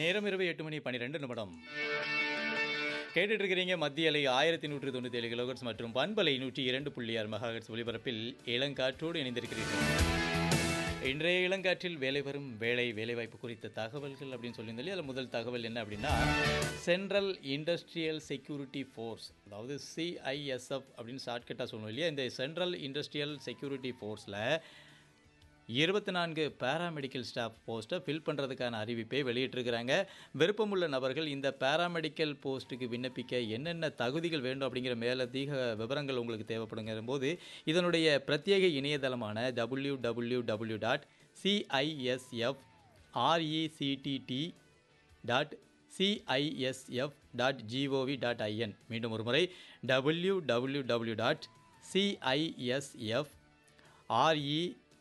நேரம் இரவு எட்டு மணி பன்னிரெண்டு நிமிடம் கேட்டுட்டு இருக்கிறீங்க மத்திய அலை ஆயிரத்தி நூற்றி தொண்ணூற்றி ஏழு கிலோகட்ஸ் மற்றும் பண்பலை நூற்றி இரண்டு புள்ளி ஆறு மெகாஹெட்ஸ் ஒலிபரப்பில் இளங்காற்றோடு இணைந்திருக்கிறீர்கள் இன்றைய இளங்காற்றில் வேலை வரும் வேலை வேலைவாய்ப்பு குறித்த தகவல்கள் அப்படின்னு சொல்லியிருந்தாலே அதில் முதல் தகவல் என்ன அப்படின்னா சென்ட்ரல் இண்டஸ்ட்ரியல் செக்யூரிட்டி ஃபோர்ஸ் அதாவது சிஐஎஸ்எஃப் அப்படின்னு ஷார்ட்கட்டாக சொல்லணும் இல்லையா இந்த சென்ட்ரல் இண்டஸ்ட்ரியல் செக்யூரிட்டி ஃபோர்ஸில் இருபத்தி நான்கு பேராமெடிக்கல் ஸ்டாஃப் போஸ்ட்டை ஃபில் பண்ணுறதுக்கான அறிவிப்பை வெளியிட்டிருக்கிறாங்க விருப்பமுள்ள நபர்கள் இந்த பேராமெடிக்கல் போஸ்ட்டுக்கு விண்ணப்பிக்க என்னென்ன தகுதிகள் வேண்டும் அப்படிங்கிற மேலதிக விவரங்கள் உங்களுக்கு தேவைப்படுங்கிற போது இதனுடைய பிரத்யேக இணையதளமான W W W dot CISF RECTT dot CISF dot GOV dot IN மீண்டும் ஒரு முறை W W W dot CISF RE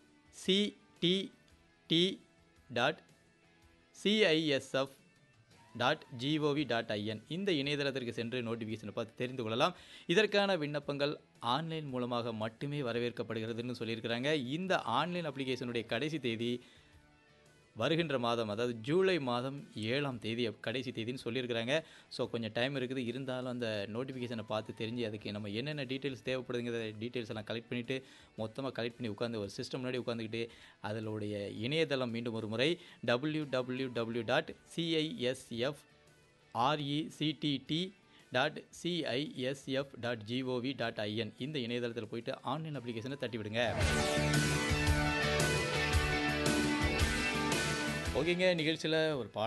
CTT dot CISF dot GOV dot IN இந்த இணையதளத்திற்கு சென்று நோட்டிஃபிகேஷனை பார்த்து தெரிந்து கொள்ளலாம் இதற்கான விண்ணப்பங்கள் ஆன்லைன் மூலமாக மட்டுமே வரவேற்கப்படுகிறதுன்னு சொல்லியிருக்கிறாங்க இந்த ஆன்லைன் அப்ளிகேஷனுடைய கடைசி தேதி வருகின்ற மாதம் அதாவது ஜூலை மாதம் ஏழாம் தேதி கடைசி தேதின்னு சொல்லியிருக்கிறாங்க ஸோ கொஞ்சம் டைம் இருக்குது இருந்தாலும் அந்த நோட்டிஃபிகேஷனை பார்த்து தெரிஞ்சு அதுக்கு நம்ம என்னென்ன டீட்டெயில்ஸ் தேவைப்படுதுங்கிற டீட்டெயில்ஸ் எல்லாம் கலெக்ட் பண்ணிவிட்டு மொத்தமாக கலெக்ட் பண்ணி உட்காந்து ஒரு சிஸ்டம் முன்னாடி உட்காந்துக்கிட்டு அதனுடைய இணையதளம் மீண்டும் ஒரு முறை W W W dot CISF RECTT dot CISF dot GOV dot IN இந்த இணையதளத்தில் போயிட்டு ஆன்லைன் அப்ளிகேஷனை தட்டி விடுங்க ஓகேங்க நிகழ்ச்சியில் ஒரு பா